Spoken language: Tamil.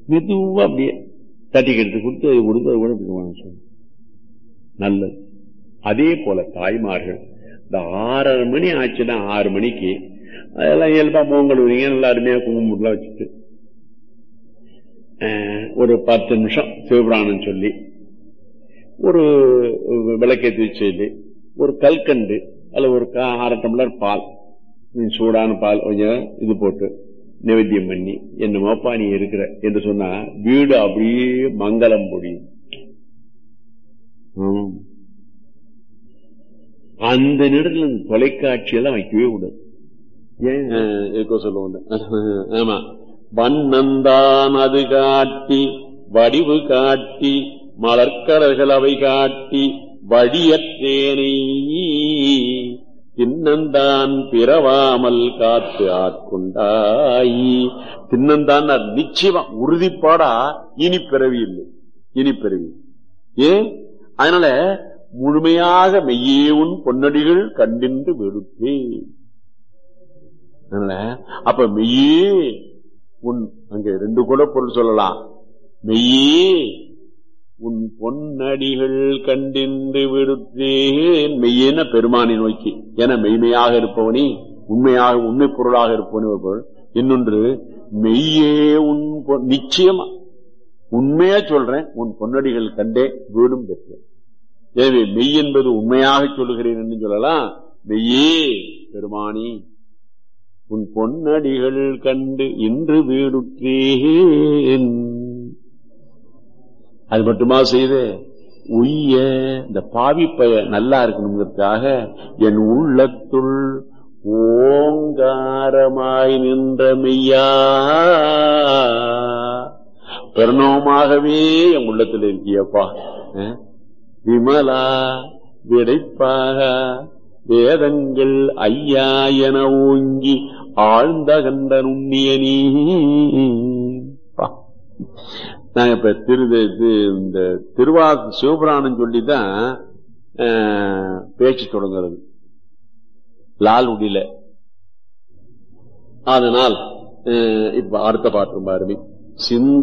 மெதுவா அப்படியே தட்டி கெடுத்து கொடுத்து அது கொடுத்து அது கூட இப்படி வாங்க சொல்லு. நல்லது அதே போல தாய்மார்கள் இந்த ஆறரை மணி ஆச்சுன்னா ஆறு மணிக்கு அதெல்லாம் இயல்பா மூங்கல் நல்லா அருமையா குங்குமம்லாம் வச்சுட்டு அஹ், ஒரு பத்து நிமிஷம் சிவபிராணம் சொல்லி ஒரு விளக்கேற்றி வச்சு ஒரு கல்கண்டு அல்ல ஒரு கா- அரை டம்ளர் பால் உம், சூடான பால் கொஞ்சம் இது போட்டு நைவேத்தியம் பண்ணி என்னமோப்பா நீ இருக்கிற என்று சொன்னா வீடு அப்படியே மங்களம் பொழியும் ஆம். அந்த நேரத்துல இந்த தொலைக்காட்சி எல்லாம் வைக்கவே கூடாது ஏன் அஹ், எதுக்கோ சொல்லுவோம் ஆமா வண்ணந்தான் அது காட்டி வடிவு காட்டி மலர்கடல்கள் அவை காட்டி வழியற்றேனை தின்னந்தான் பிறவாமல் காத்து ஆட்கொண்டாயி தின்னந்தான் அது நிச்சயமா உறுதிப்பாடா இனி பிறவி இல்லை இனி பிறவி ஏன் அதனால முழுமையாக மெய்யே உன் பொன்னடிகள் கண்டின்று வெறுத்தே அதனால அப்ப மெய்யே உன் அங்க ரெண்டு கூட பொருள் சொல்லலாம் மெய்யே உன் பொன்னடிகள் கண்டின்று விடுத்தேன் மெய்யேன பெருமானை நோக்கி என மெய்மையாக இருப்பவனி உண்மையாக உண்மை பொருளாக இருப்பவனி ஒரு பொருள் இன்னொன்று மெய்யே உன் பொ- நிச்சயமா உண்மையா சொல்றேன் உன் பொன்னடிகள் கண்டே வீடும் பெற்றேன் எனவே மெய் என்பது உண்மையாக சொல்லுகிறேன் என்று சொல்லலாம் மெய்யே பெருமானி உன் பொன்னடிகள் கண்டு இன்று வீடுற்றேன் அது மட்டுமா செய்து உய்ய இந்த பாவி பய நல்லா இருக்கணுங்கிறதுக்காக என் உள்ளத்துள் ஓங்காரமாய் நின்ற மெய்யா பெருணவமாகவே என் உள்ளத்தில் இருக்கியப்பா அஹ்? விமலா விடைப்பாக வேதங்கள் ஐயா என ஓங்கி ஆழ்ந்த கண்ட நுண்ணிய நீ பா. நாங்க இப்ப திரு இது இந்த திருவா சிவபுராணம் சொல்லிதான் அஹ், பேச்சு தொடங்குறது லால் உடில அதனால் அஹ், இப்ப அடுத்த பாட்டு ரொம்ப அருமை சிந்த